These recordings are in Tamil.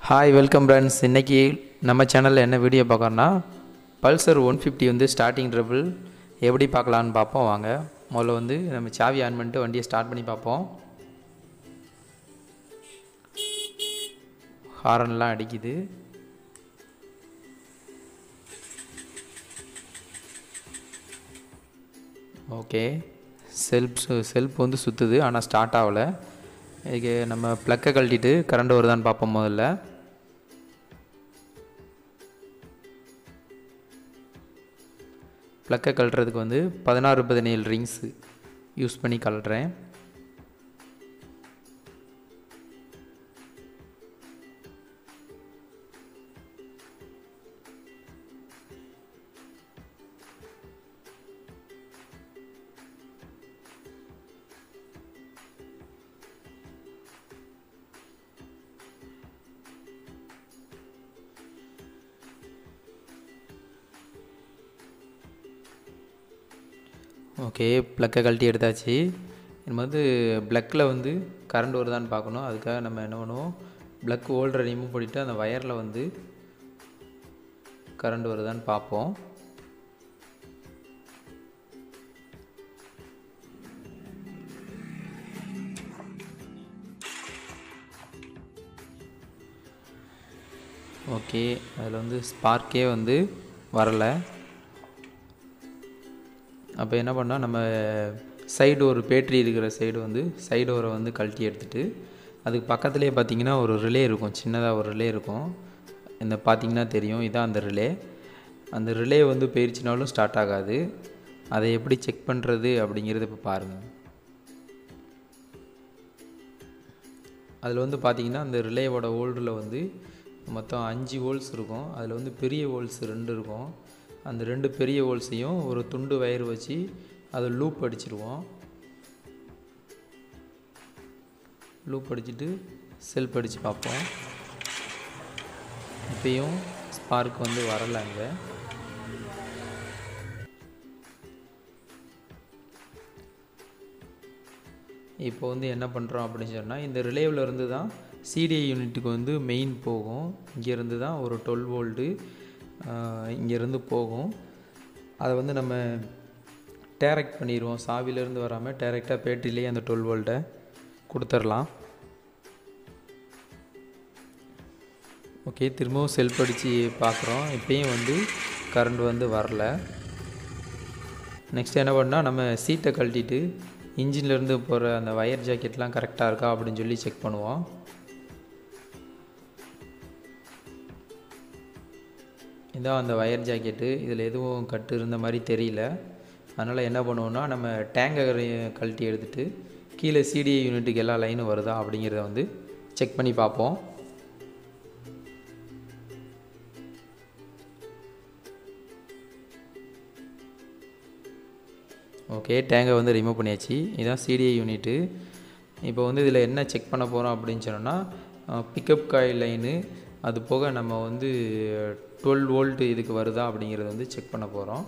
ஹாய் வெல்கம் ஃப்ரெண்ட்ஸ் இன்றைக்கி நம்ம சேனலில் என்ன வீடியோ பார்க்குறோன்னா பல்சர் ஒன் ஃபிஃப்டி வந்து ஸ்டார்டிங் ட்ரபிள் எப்படி பார்க்கலான்னு பார்ப்போம் வாங்க முதல்ல வந்து நம்ம சாவி ஆன் பண்ணிட்டு வண்டியை ஸ்டார்ட் பண்ணி பார்ப்போம் ஹாரன்லாம் அடிக்குது ஓகே செல்ஃப் செல்ஃப் வந்து சுற்றுது ஆனால் ஸ்டார்ட் ஆகலை இதுக்கு நம்ம ப்ளக்கை கழட்டிட்டு கரண்ட் வருதான்னு பார்ப்போம் முதல்ல ப்ளக்கை கழட்டுறதுக்கு வந்து பதினாறு பதினேழு ரிங்ஸு யூஸ் பண்ணி கழட்டுறேன் ஓகே ப்ளக்கை கழட்டி எடுத்தாச்சு நம்ம வந்து ப்ளக்கில் வந்து கரண்ட் வருதான்னு பார்க்கணும் அதுக்காக நம்ம என்ன பண்ணுவோம் ப்ளக் ஹோல்டரை ரிமூவ் பண்ணிவிட்டு அந்த வயரில் வந்து கரண்ட் வருதான்னு பார்ப்போம் ஓகே அதில் வந்து ஸ்பார்க்கே வந்து வரலை அப்போ என்ன பண்ணால் நம்ம சைடு ஒரு பேட்ரி இருக்கிற சைடு வந்து சைடு ஓரை வந்து கழட்டி எடுத்துகிட்டு அதுக்கு பக்கத்துலேயே பார்த்தீங்கன்னா ஒரு ரிலே இருக்கும் சின்னதாக ஒரு ரிலே இருக்கும் இந்த பார்த்தீங்கன்னா தெரியும் இதான் அந்த ரிலே அந்த ரிலே வந்து போயிருச்சுனாலும் ஸ்டார்ட் ஆகாது அதை எப்படி செக் பண்ணுறது அப்படிங்கிறத இப்போ பாருங்கள் அதில் வந்து பார்த்தீங்கன்னா அந்த ரிலேவோட ஹோல்டரில் வந்து மொத்தம் அஞ்சு ஹோல்ஸ் இருக்கும் அதில் வந்து பெரிய ஹோல்ஸ் ரெண்டு இருக்கும் அந்த ரெண்டு பெரிய ஹோல்ஸையும் ஒரு துண்டு வயர் வச்சு அதை லூப் அடிச்சிருவோம் லூப் அடிச்சுட்டு செல்ஃப் அடித்து பார்ப்போம் இப்பயும் ஸ்பார்க் வந்து வரலை அங்கே இப்போ வந்து என்ன பண்ணுறோம் அப்படின்னு சொன்னால் இந்த ரிலேவில் இருந்து தான் சிடிஐ யூனிட்டுக்கு வந்து மெயின் போகும் இங்கேருந்து தான் ஒரு டுவெல் வோல்ட்டு இங்கேருந்து போகும் அதை வந்து நம்ம டேரக்ட் பண்ணிடுவோம் சாவிலேருந்து வராமல் டேரெக்டாக பேட்டரியிலேயே அந்த டுவெல் வோல்ட்டை கொடுத்துர்லாம் ஓகே திரும்பவும் செல்ஃப் அடித்து பார்க்குறோம் இப்பயும் வந்து கரண்ட் வந்து வரல நெக்ஸ்ட் என்ன பண்ணால் நம்ம சீட்டை கழட்டிட்டு இன்ஜின்லேருந்து போகிற அந்த ஒயர் ஜாக்கெட்லாம் கரெக்டாக இருக்கா அப்படின்னு சொல்லி செக் பண்ணுவோம் இதான் அந்த ஒயர் ஜாக்கெட்டு இதில் எதுவும் கட்டு இருந்த மாதிரி தெரியல அதனால் என்ன பண்ணுவோம்னா நம்ம டேங்கை கழட்டி எடுத்துகிட்டு கீழே சிடிஐ யூனிட்டுக்கு எல்லா லைனும் வருதா அப்படிங்கிறத வந்து செக் பண்ணி பார்ப்போம் ஓகே டேங்கை வந்து ரிமூவ் பண்ணியாச்சு இதுதான் சிடிஐ யூனிட்டு இப்போ வந்து இதில் என்ன செக் பண்ண போகிறோம் அப்படின்னு சொன்னோன்னா பிக்கப் காயில் லைனு அது போக நம்ம வந்து டுவெல் வோல்ட்டு இதுக்கு வருதா அப்படிங்கிறத வந்து செக் பண்ண போகிறோம்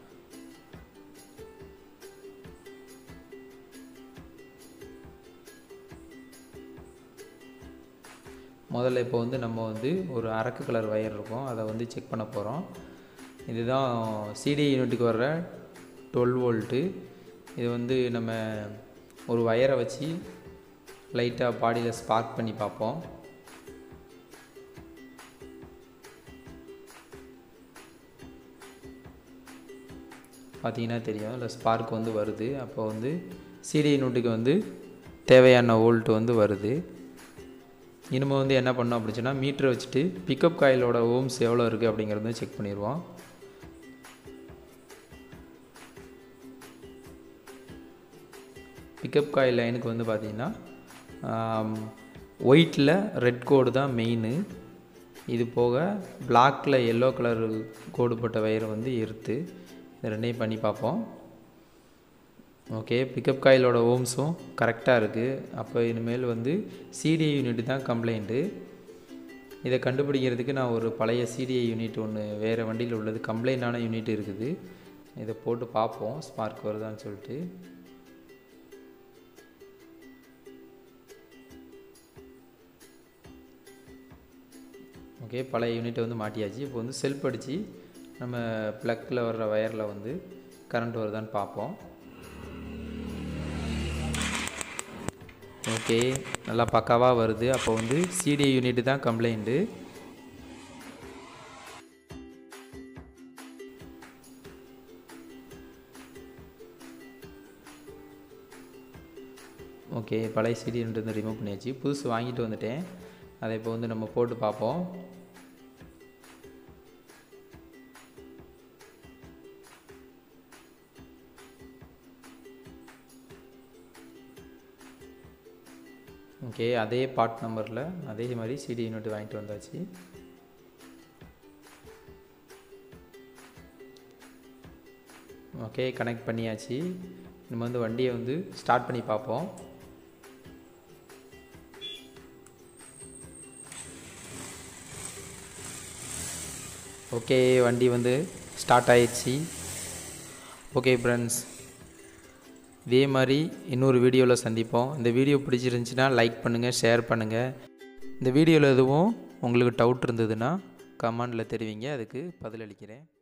முதல்ல இப்போ வந்து நம்ம வந்து ஒரு அரக்கு கலர் ஒயர் இருக்கும் அதை வந்து செக் பண்ண போகிறோம் இதுதான் சிடிஐ யூனிட்டுக்கு வர்ற டுவெல் வோல்ட்டு இது வந்து நம்ம ஒரு ஒயரை வச்சு லைட்டாக பாடியில் ஸ்பார்க் பண்ணி பார்ப்போம் பார்த்தீங்கன்னா தெரியும் இல்லை ஸ்பார்க் வந்து வருது அப்போ வந்து சிடி யூனிட்டுக்கு வந்து தேவையான வோல்ட் வந்து வருது இனிமேல் வந்து என்ன பண்ணோம் அப்படின்னு சொன்னால் மீட்டரை வச்சுட்டு பிக்கப் காயிலோட ஓம்ஸ் எவ்வளோ இருக்குது அப்படிங்கிறத செக் பண்ணிடுவோம் பிக்கப் காயில் லைனுக்கு வந்து பார்த்திங்கன்னா ஒயிட்டில் ரெட் கோடு தான் மெயின் இது போக பிளாக்கில் எல்லோ கலர் கோடு போட்ட வயரை வந்து எருத்து இது ரெண்டையும் பண்ணி பார்ப்போம் ஓகே பிக்கப் காயிலோட ஓம்ஸும் கரெக்டாக இருக்குது அப்போ இனிமேல் வந்து சிடிஐ யூனிட் தான் கம்ப்ளைண்ட்டு இதை கண்டுபிடிக்கிறதுக்கு நான் ஒரு பழைய சிடிஐ யூனிட் ஒன்று வேறு வண்டியில் உள்ளது கம்ப்ளைண்டான யூனிட் இருக்குது இதை போட்டு பார்ப்போம் ஸ்பார்க் வருதான்னு சொல்லிட்டு ஓகே பழைய யூனிட்டை வந்து மாட்டியாச்சு இப்போ வந்து செல்ஃப் அடித்து நம்ம ப்ளக்கில் வர்ற வயரில் வந்து கரண்ட் வருதான்னு பார்ப்போம் ஓகே நல்லா பக்காவாக வருது அப்போ வந்து சிடிஐ யூனிட் தான் கம்ப்ளைண்ட்டு ஓகே பழைய சிடி வந்து ரிமூவ் பண்ணியாச்சு புதுசு வாங்கிட்டு வந்துட்டேன் அதை இப்போ வந்து நம்ம போட்டு பார்ப்போம் ஓகே அதே பார்ட் நம்பரில் அதே மாதிரி சிடி யூனிட் வாங்கிட்டு வந்தாச்சு ஓகே கனெக்ட் பண்ணியாச்சு நம்ம வந்து வண்டியை வந்து ஸ்டார்ட் பண்ணி பார்ப்போம் ஓகே வண்டி வந்து ஸ்டார்ட் ஆயிடுச்சு ஓகே ஃப்ரெண்ட்ஸ் இதே மாதிரி இன்னொரு வீடியோவில் சந்திப்போம் இந்த வீடியோ பிடிச்சிருந்துச்சின்னா லைக் பண்ணுங்கள் ஷேர் பண்ணுங்கள் இந்த வீடியோவில் எதுவும் உங்களுக்கு டவுட் இருந்ததுன்னா கமெண்டில் தெரிவிங்க அதுக்கு பதிலளிக்கிறேன்